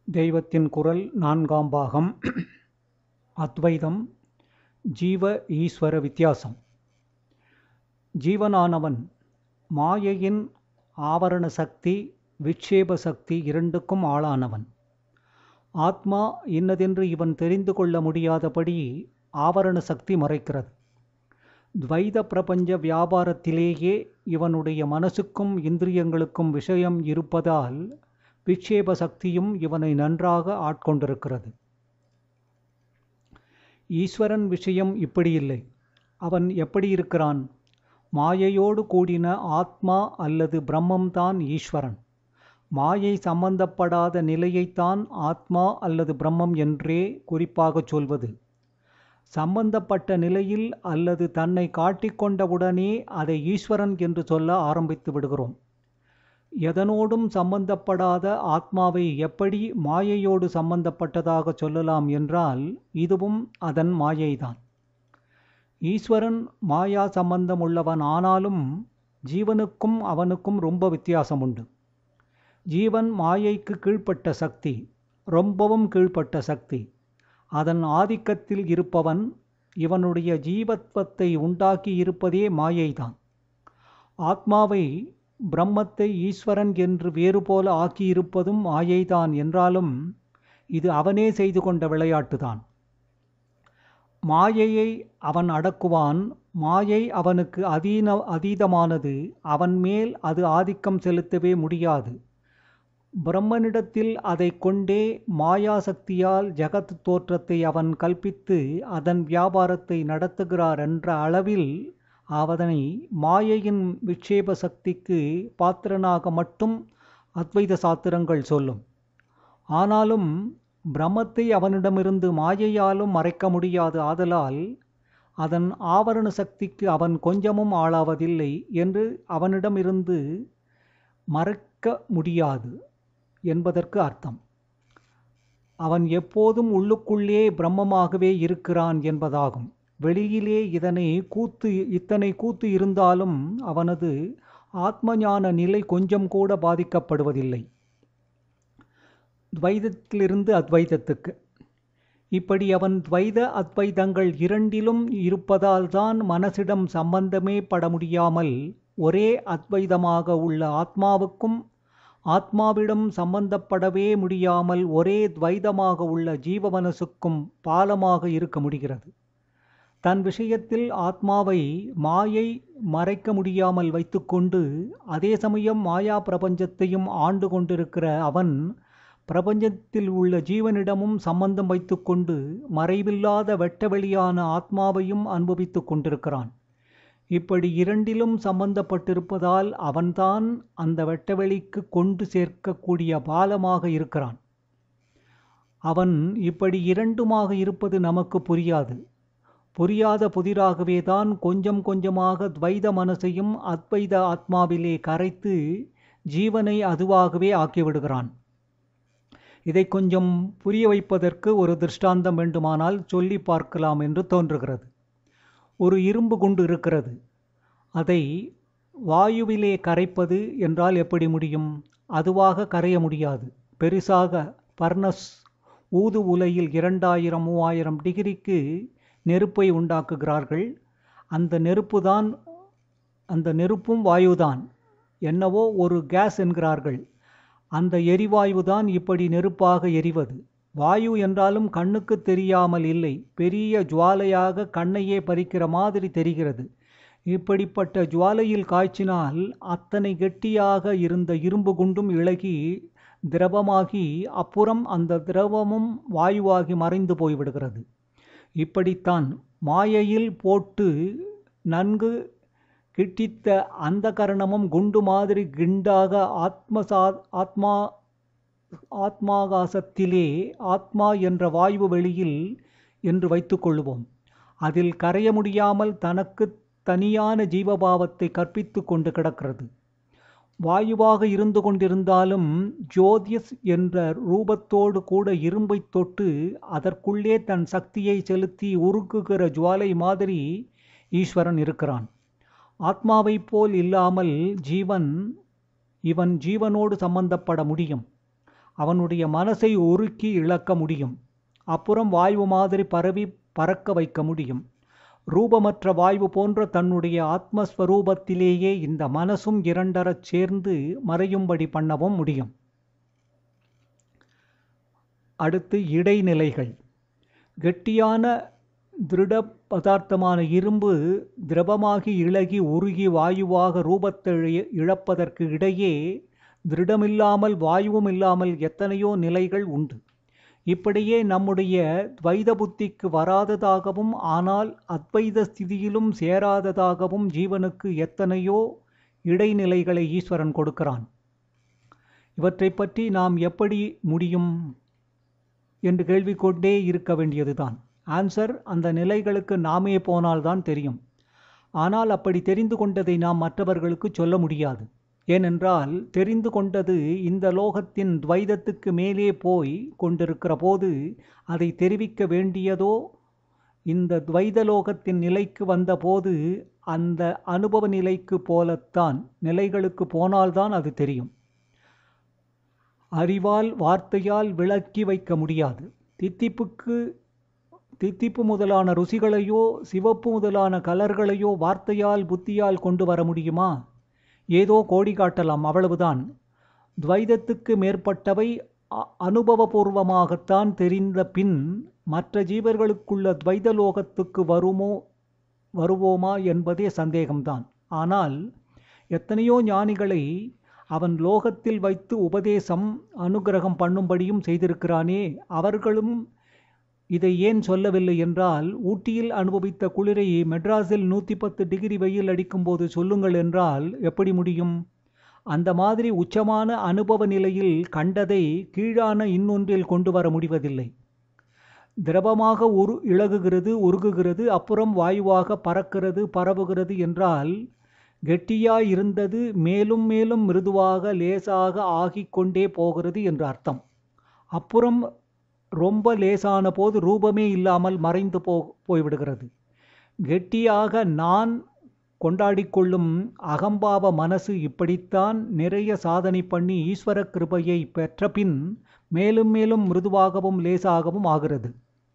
தெய்வத்தின் குரல் நான்காம் பாகம் அத்வைதம் ஜீவ ஈஸ்வர வித்தியாசம் ஜீவனானவன் மாயையின் ஆவரண சக்தி விட்சேப சக்தி இரண்டுக்கும் ஆளானவன் ஆத்மா இன்னதென்று இவன் தெரிந்து கொள்ள முடியாதபடி ஆவரண சக்தி மறைக்கிறது துவைத பிரபஞ்ச வியாபாரத்திலேயே இவனுடைய மனசுக்கும் இந்திரியங்களுக்கும் விஷயம் இருப்பதால் விட்சேப சக்தியும் இவனை நன்றாக ஆட்கொண்டிருக்கிறது ஈஸ்வரன் விஷயம் இப்படி இல்லை அவன் எப்படி இருக்கிறான் மாயையோடு கூடின ஆத்மா அல்லது பிரம்மம்தான் ஈஸ்வரன் மாயை சம்பந்தப்படாத நிலையைத்தான் ஆத்மா அல்லது பிரம்மம் என்றே குறிப்பாகச் சொல்வது சம்பந்தப்பட்ட நிலையில் அல்லது தன்னை காட்டிக்கொண்டவுடனே அதை ஈஸ்வரன் என்று சொல்ல ஆரம்பித்து விடுகிறோம் எதனோடும் சம்பந்தப்படாத ஆத்மாவை எப்படி மாயையோடு சம்பந்தப்பட்டதாக சொல்லலாம் என்றால் இதுவும் அதன் மாயைதான் ஈஸ்வரன் மாயா சம்பந்தம் உள்ளவன் ஆனாலும் ஜீவனுக்கும் அவனுக்கும் ரொம்ப வித்தியாசம் உண்டு ஜீவன் மாயைக்கு கீழ்ப்பட்ட சக்தி ரொம்பவும் கீழ்ப்பட்ட சக்தி அதன் ஆதிக்கத்தில் இருப்பவன் இவனுடைய ஜீவத்வத்தை உண்டாக்கி இருப்பதே மாயைதான் ஆத்மாவை பிரம்மத்தை ஈஸ்வரன் என்று வேறு போல ஆக்கியிருப்பதும் மாயைதான் என்றாலும் இது அவனே செய்து கொண்ட விளையாட்டுதான் மாயையை அவன் அடக்குவான் மாயை அவனுக்கு அதீன அதீதமானது அவன் மேல் அது ஆதிக்கம் செலுத்தவே முடியாது பிரம்மனிடத்தில் அதை கொண்டே மாயாசக்தியால் ஜகத் தோற்றத்தை அவன் கல்பித்து அதன் வியாபாரத்தை நடத்துகிறார் என்ற அளவில் அவதனை மாயையின் விட்சேப சக்திக்கு பாத்திரனாக மட்டும் அத்வைத சாத்திரங்கள் சொல்லும் ஆனாலும் பிரம்மத்தை அவனிடமிருந்து மாயையாலும் மறைக்க முடியாது ஆதலால் அதன் ஆவரண சக்திக்கு அவன் கொஞ்சமும் ஆளாவதில்லை என்று அவனிடமிருந்து மறைக்க முடியாது என்பதற்கு அர்த்தம் அவன் எப்போதும் உள்ளுக்குள்ளே பிரம்மமாகவே இருக்கிறான் என்பதாகும் வெளியிலே இதனை கூத்து இத்தனை கூத்து இருந்தாலும் அவனது ஆத்மஞான நிலை கொஞ்சம் கூட பாதிக்கப்படுவதில்லை துவைதத்திலிருந்து அத்வைதத்துக்கு இப்படி அவன் துவைத அத்வைதங்கள் இரண்டிலும் இருப்பதால் தான் மனசிடம் சம்பந்தமே பட முடியாமல் ஒரே அத்வைதமாக உள்ள ஆத்மாவுக்கும் ஆத்மாவிடம் சம்பந்தப்படவே முடியாமல் ஒரே துவைதமாக உள்ள ஜீவ மனசுக்கும் பாலமாக இருக்க முடிகிறது தன் விஷயத்தில் ஆத்மாவை மாயை மறைக்க முடியாமல் வைத்துக்கொண்டு அதே சமயம் மாயா பிரபஞ்சத்தையும் ஆண்டு கொண்டிருக்கிற அவன் பிரபஞ்சத்தில் உள்ள ஜீவனிடமும் சம்பந்தம் வைத்துக்கொண்டு மறைவில்லாத வெட்டவெளியான ஆத்மாவையும் அனுபவித்து கொண்டிருக்கிறான் இப்படி இரண்டிலும் சம்பந்தப்பட்டிருப்பதால் அவன்தான் அந்த வெட்டவெளிக்கு கொண்டு சேர்க்கக்கூடிய பாலமாக இருக்கிறான் அவன் இப்படி இரண்டுமாக இருப்பது நமக்கு புரியாது புரியாத புதிராகவே தான் கொஞ்சம் கொஞ்சமாக துவைத மனசையும் அத்வைத ஆத்மாவிலே கரைத்து ஜீவனை அதுவாகவே ஆக்கிவிடுகிறான் இதை கொஞ்சம் புரிய வைப்பதற்கு ஒரு திருஷ்டாந்தம் வேண்டுமானால் சொல்லி பார்க்கலாம் என்று தோன்றுகிறது ஒரு இரும்பு குண்டு இருக்கிறது அதை வாயுவிலே கரைப்பது என்றால் எப்படி முடியும் அதுவாக கரைய முடியாது பெருசாக பர்னஸ் ஊது உலையில் இரண்டாயிரம் மூவாயிரம் டிகிரிக்கு நெருப்பை உண்டாக்குகிறார்கள் அந்த நெருப்பு தான் அந்த நெருப்பும் வாயுதான் என்னவோ ஒரு கேஸ் என்கிறார்கள் அந்த எரிவாயு தான் இப்படி நெருப்பாக எரிவது வாயு என்றாலும் கண்ணுக்கு தெரியாமல் இல்லை பெரிய ஜுவாலையாக கண்ணையே பறிக்கிற மாதிரி தெரிகிறது இப்படிப்பட்ட ஜுவாலையில் காய்ச்சினால் அத்தனை கெட்டியாக இருந்த இரும்பு குண்டும் இழகி திரவமாகி அப்புறம் அந்த திரவமும் வாயுவாகி மறைந்து போய்விடுகிறது இப்படித்தான் மாயையில் போட்டு நன்கு கிட்டித்த அந்த கரணமும் குண்டு மாதிரி கிண்டாக ஆத்மசா ஆத்மா ஆத்மாகாசத்திலே ஆத்மா என்ற வாயு வெளியில் என்று வைத்துக்கொள்வோம் அதில் கரைய முடியாமல் தனக்கு தனியான ஜீவபாவத்தை கற்பித்து கொண்டு கிடக்கிறது வாயுவாக இருந்து கொண்டிருந்தாலும் ஜோதியஸ் என்ற ரூபத்தோடு கூட இரும்பை தொட்டு அதற்குள்ளே தன் சக்தியை செலுத்தி உருக்குகிற ஜுவாலை மாதிரி ஈஸ்வரன் இருக்கிறான் ஆத்மாவைப் போல் இல்லாமல் ஜீவன் இவன் ஜீவனோடு சம்பந்தப்பட முடியும் அவனுடைய மனசை உருக்கி இழக்க முடியும் அப்புறம் வாயு மாதிரி பரவி பறக்க வைக்க முடியும் ரூபமற்ற வாயு போன்ற தன்னுடைய ஆத்மஸ்வரூபத்திலேயே இந்த மனசும் இரண்டரச் சேர்ந்து மறையும்படி பண்ணவும் முடியும் அடுத்து இடைநிலைகள் கெட்டியான திருட பதார்த்தமான இரும்பு திரவமாகி இழகி உருகி வாயுவாக ரூபத்தை இழ- இழப்பதற்கு இடையே திருடமில்லாமல் வாயுவும் இல்லாமல் எத்தனையோ நிலைகள் உண்டு இப்படியே நம்முடைய துவைத புத்திக்கு வராததாகவும் ஆனால் அத்வைத ஸ்திதியிலும் சேராததாகவும் ஜீவனுக்கு எத்தனையோ இடைநிலைகளை ஈஸ்வரன் கொடுக்கிறான் இவற்றை பற்றி நாம் எப்படி முடியும் என்று கேள்வி கொண்டே இருக்க வேண்டியதுதான் ஆன்சர் அந்த நிலைகளுக்கு நாமே போனால்தான் தெரியும் ஆனால் அப்படி தெரிந்து கொண்டதை நாம் மற்றவர்களுக்கு சொல்ல முடியாது ஏனென்றால் தெரிந்து கொண்டது இந்த லோகத்தின் துவைதத்துக்கு மேலே போய் கொண்டிருக்கிற போது அதை தெரிவிக்க வேண்டியதோ இந்த துவைத லோகத்தின் நிலைக்கு வந்தபோது அந்த அனுபவ நிலைக்கு போலத்தான் நிலைகளுக்கு போனால்தான் அது தெரியும் அறிவால் வார்த்தையால் விளக்கி வைக்க முடியாது தித்திப்புக்கு தித்திப்பு முதலான ருசிகளையோ சிவப்பு முதலான கலர்களையோ வார்த்தையால் புத்தியால் கொண்டு வர முடியுமா ஏதோ கோடி காட்டலாம் அவ்வளவுதான் துவைதத்துக்கு மேற்பட்டவை அ- அனுபவபூர்வமாகத்தான் தெரிந்த பின் மற்ற ஜீவர்களுக்குள்ள துவைத லோகத்துக்கு வருமோ வருவோமா என்பதே சந்தேகம்தான் ஆனால் எத்தனையோ ஞானிகளை அவன் லோகத்தில் வைத்து உபதேசம் அனுக்கிரகம் பண்ணும்படியும் செய்திருக்கிறானே அவர்களும் இதை ஏன் சொல்லவில்லை என்றால் ஊட்டியில் அனுபவித்த குளிரை மெட்ராஸில் நூற்றி பத்து டிகிரி வெயில் அடிக்கும்போது சொல்லுங்கள் என்றால் எப்படி முடியும் அந்த மாதிரி உச்சமான அனுபவ நிலையில் கண்டதை கீழான இன்னொன்றில் கொண்டு வர முடிவதில்லை திரவமாக உரு இழகுகிறது உருகுகிறது அப்புறம் வாயுவாக பறக்கிறது பரவுகிறது என்றால் கெட்டியாய் இருந்தது மேலும் மேலும் மிருதுவாக லேசாக ஆகிக் கொண்டே போகிறது என்று அர்த்தம் அப்புறம் ரொம்ப லேசான போது ரூபமே இல்லாமல் மறைந்து போ போய்விடுகிறது கெட்டியாக நான் கொண்டாடிக் கொள்ளும் அகம்பாவ மனசு இப்படித்தான் நிறைய சாதனை பண்ணி ஈஸ்வர கிருபையை பெற்ற பின் மேலும் மேலும் மிருதுவாகவும் லேசாகவும் ஆகிறது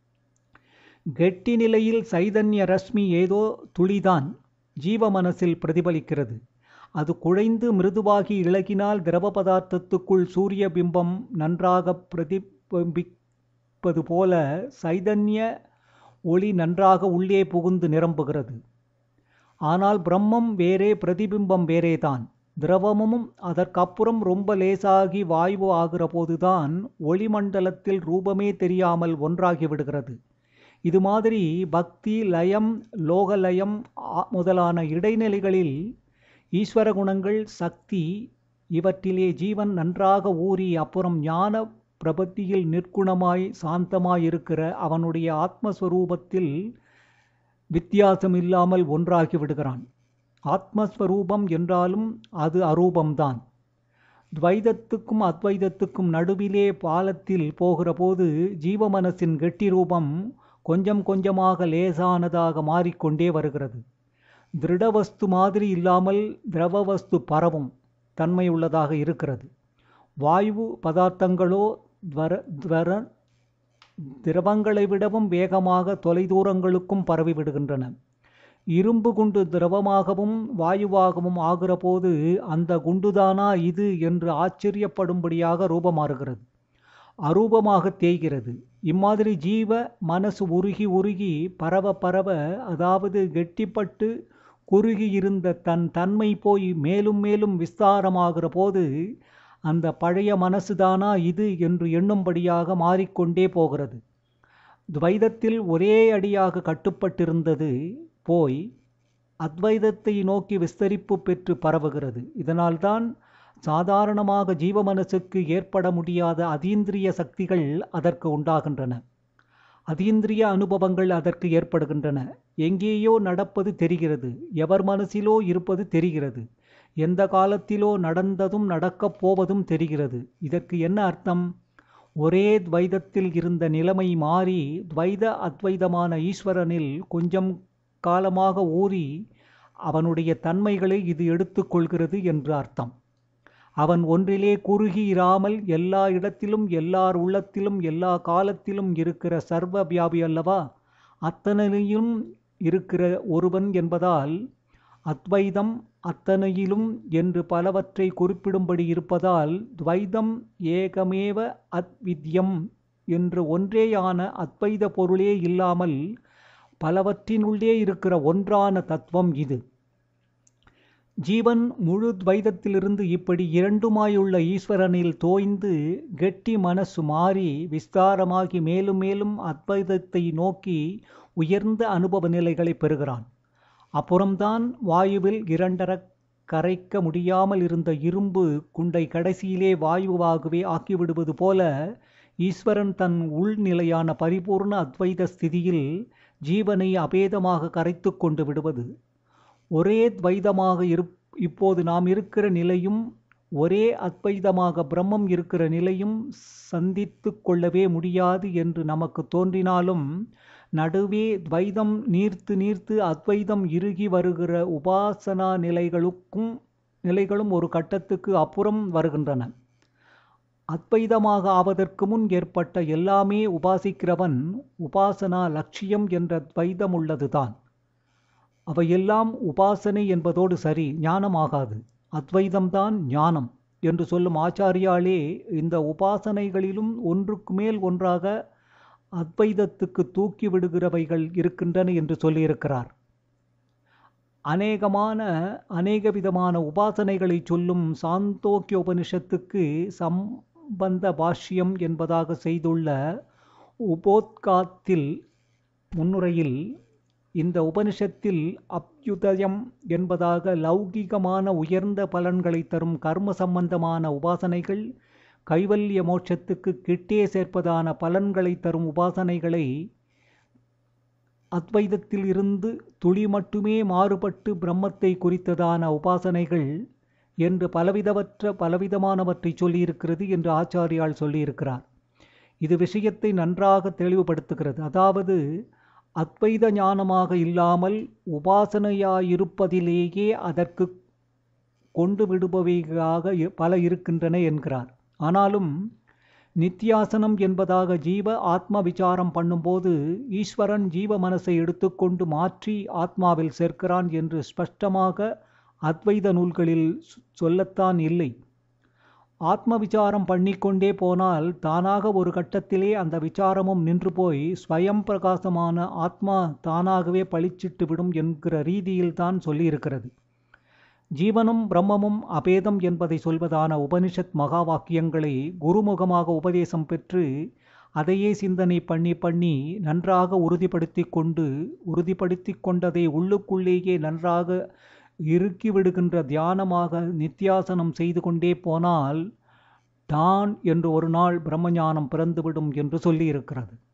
கெட்டி நிலையில் சைதன்ய ரஷ்மி ஏதோ துளிதான் ஜீவ மனசில் பிரதிபலிக்கிறது அது குழைந்து மிருதுவாகி இழகினால் திரவ பதார்த்தத்துக்குள் சூரிய பிம்பம் நன்றாக பிரதிபிம்பிப்பது போல சைதன்ய ஒளி நன்றாக உள்ளே புகுந்து நிரம்புகிறது ஆனால் பிரம்மம் வேறே பிரதிபிம்பம் வேறேதான் திரவமும் அதற்கப்புறம் ரொம்ப லேசாகி வாயு ஆகிற போதுதான் ஒளிமண்டலத்தில் ரூபமே தெரியாமல் ஒன்றாகி விடுகிறது இது மாதிரி பக்தி லயம் லோகலயம் ஆ- முதலான இடைநிலைகளில் ஈஸ்வர குணங்கள் சக்தி இவற்றிலே ஜீவன் நன்றாக ஊறி அப்புறம் ஞான பிரபத்தியில் நிற்குணமாய் சாந்தமாய் இருக்கிற அவனுடைய ஆத்மஸ்வரூபத்தில் வித்தியாசம் இல்லாமல் ஒன்றாகி விடுகிறான் ஆத்மஸ்வரூபம் என்றாலும் அது அரூபம்தான் துவைதத்துக்கும் அத்வைதத்துக்கும் நடுவிலே பாலத்தில் போகிற போது ஜீவமனசின் கெட்டி ரூபம் கொஞ்சம் கொஞ்சமாக லேசானதாக மாறிக்கொண்டே வருகிறது திருடவஸ்து மாதிரி இல்லாமல் திரவவஸ்து பரவும் தன்மை உள்ளதாக இருக்கிறது வாயு பதார்த்தங்களோ துவர துவர திரவங்களை விடவும் வேகமாக தொலைதூரங்களுக்கும் பரவிவிடுகின்றன இரும்பு குண்டு திரவமாகவும் வாயுவாகவும் ஆகிற போது அந்த குண்டுதானா இது என்று ஆச்சரியப்படும்படியாக ரூபமாறுகிறது அரூபமாக தேய்கிறது இம்மாதிரி ஜீவ மனசு உருகி உருகி பரவ பரவ அதாவது கெட்டிப்பட்டு குறுகி இருந்த தன் தன்மை போய் மேலும் மேலும் விஸ்தாரமாகிற போது அந்த பழைய மனசுதானா இது என்று எண்ணும்படியாக மாறிக்கொண்டே போகிறது துவைதத்தில் ஒரே அடியாக கட்டுப்பட்டிருந்தது போய் அத்வைதத்தை நோக்கி விஸ்தரிப்பு பெற்று பரவுகிறது இதனால்தான் சாதாரணமாக ஜீவ மனசுக்கு ஏற்பட முடியாத அதீந்திரிய சக்திகள் அதற்கு உண்டாகின்றன அதீந்திரிய அனுபவங்கள் அதற்கு ஏற்படுகின்றன எங்கேயோ நடப்பது தெரிகிறது எவர் மனசிலோ இருப்பது தெரிகிறது எந்த காலத்திலோ நடந்ததும் நடக்கப் போவதும் தெரிகிறது இதற்கு என்ன அர்த்தம் ஒரே துவைதத்தில் இருந்த நிலைமை மாறி துவைத அத்வைதமான ஈஸ்வரனில் கொஞ்சம் காலமாக ஊறி அவனுடைய தன்மைகளை இது எடுத்துக்கொள்கிறது என்று அர்த்தம் அவன் ஒன்றிலே குறுகி இராமல் எல்லா இடத்திலும் எல்லார் உள்ளத்திலும் எல்லா காலத்திலும் இருக்கிற சர்வ வியாபி அல்லவா அத்தனையும் இருக்கிற ஒருவன் என்பதால் அத்வைதம் அத்தனையிலும் என்று பலவற்றை குறிப்பிடும்படி இருப்பதால் துவைதம் ஏகமேவ அத்வித்யம் என்று ஒன்றேயான அத்வைத பொருளே இல்லாமல் பலவற்றினுள்ளே இருக்கிற ஒன்றான தத்துவம் இது ஜீவன் முழு துவைதத்திலிருந்து இப்படி இரண்டுமாயுள்ள ஈஸ்வரனில் தோய்ந்து கெட்டி மனசு மாறி விஸ்தாரமாகி மேலும் மேலும் அத்வைதத்தை நோக்கி உயர்ந்த அனுபவ நிலைகளை பெறுகிறான் அப்புறம்தான் வாயுவில் இரண்டர கரைக்க முடியாமல் இருந்த இரும்பு குண்டை கடைசியிலே வாயுவாகவே ஆக்கிவிடுவது போல ஈஸ்வரன் தன் உள்நிலையான பரிபூர்ண அத்வைத ஸ்திதியில் ஜீவனை அபேதமாக கரைத்து கொண்டு விடுவது ஒரே துவைதமாக இரு இப்போது நாம் இருக்கிற நிலையும் ஒரே அத்வைதமாக பிரம்மம் இருக்கிற நிலையும் சந்தித்து கொள்ளவே முடியாது என்று நமக்கு தோன்றினாலும் நடுவே துவைதம் நீர்த்து நீர்த்து அத்வைதம் இறுகி வருகிற உபாசனா நிலைகளுக்கும் நிலைகளும் ஒரு கட்டத்துக்கு அப்புறம் வருகின்றன அத்வைதமாக ஆவதற்கு முன் ஏற்பட்ட எல்லாமே உபாசிக்கிறவன் உபாசனா லட்சியம் என்ற துவைதம் உள்ளதுதான் அவையெல்லாம் உபாசனை என்பதோடு சரி ஞானமாகாது அத்வைதம்தான் ஞானம் என்று சொல்லும் ஆச்சாரியாலே இந்த உபாசனைகளிலும் ஒன்றுக்கு மேல் ஒன்றாக அத்வைதத்துக்கு தூக்கி விடுகிறவைகள் இருக்கின்றன என்று சொல்லியிருக்கிறார் அநேகமான அநேக விதமான உபாசனைகளை சொல்லும் சாந்தோக்கிய உபனிஷத்துக்கு சம்பந்த பாஷ்யம் என்பதாக செய்துள்ள உபோத்காத்தில் முன்னுரையில் இந்த உபனிஷத்தில் அப்யுதயம் என்பதாக லௌகிகமான உயர்ந்த பலன்களை தரும் கர்ம சம்பந்தமான உபாசனைகள் கைவல்ய மோட்சத்துக்கு கிட்டே சேர்ப்பதான பலன்களை தரும் உபாசனைகளை அத்வைதத்தில் இருந்து துளி மட்டுமே மாறுபட்டு பிரம்மத்தை குறித்ததான உபாசனைகள் என்று பலவிதவற்ற பலவிதமானவற்றை சொல்லியிருக்கிறது என்று ஆச்சாரியால் சொல்லியிருக்கிறார் இது விஷயத்தை நன்றாக தெளிவுபடுத்துகிறது அதாவது அத்வைத ஞானமாக இல்லாமல் உபாசனையாயிருப்பதிலேயே அதற்கு கொண்டு விடுபவைகளாக பல இருக்கின்றன என்கிறார் ஆனாலும் நித்தியாசனம் என்பதாக ஜீவ ஆத்ம விசாரம் பண்ணும்போது ஈஸ்வரன் ஜீவ மனசை எடுத்துக்கொண்டு மாற்றி ஆத்மாவில் சேர்க்கிறான் என்று ஸ்பஷ்டமாக அத்வைத நூல்களில் சொல்லத்தான் இல்லை ஆத்ம விசாரம் பண்ணிக்கொண்டே போனால் தானாக ஒரு கட்டத்திலே அந்த விசாரமும் நின்று போய் ஸ்வயம் பிரகாசமான ஆத்மா தானாகவே பளிச்சிட்டு விடும் என்கிற ரீதியில் தான் சொல்லியிருக்கிறது ஜீவனும் பிரம்மமும் அபேதம் என்பதை சொல்வதான உபனிஷத் மகா வாக்கியங்களை குருமுகமாக உபதேசம் பெற்று அதையே சிந்தனை பண்ணி பண்ணி நன்றாக உறுதிப்படுத்தி கொண்டு உறுதிப்படுத்தி கொண்டதை உள்ளுக்குள்ளேயே நன்றாக இறுக்கி விடுகின்ற தியானமாக நித்தியாசனம் செய்து கொண்டே போனால் தான் என்று ஒரு நாள் பிரம்மஞானம் பிறந்துவிடும் என்று சொல்லியிருக்கிறது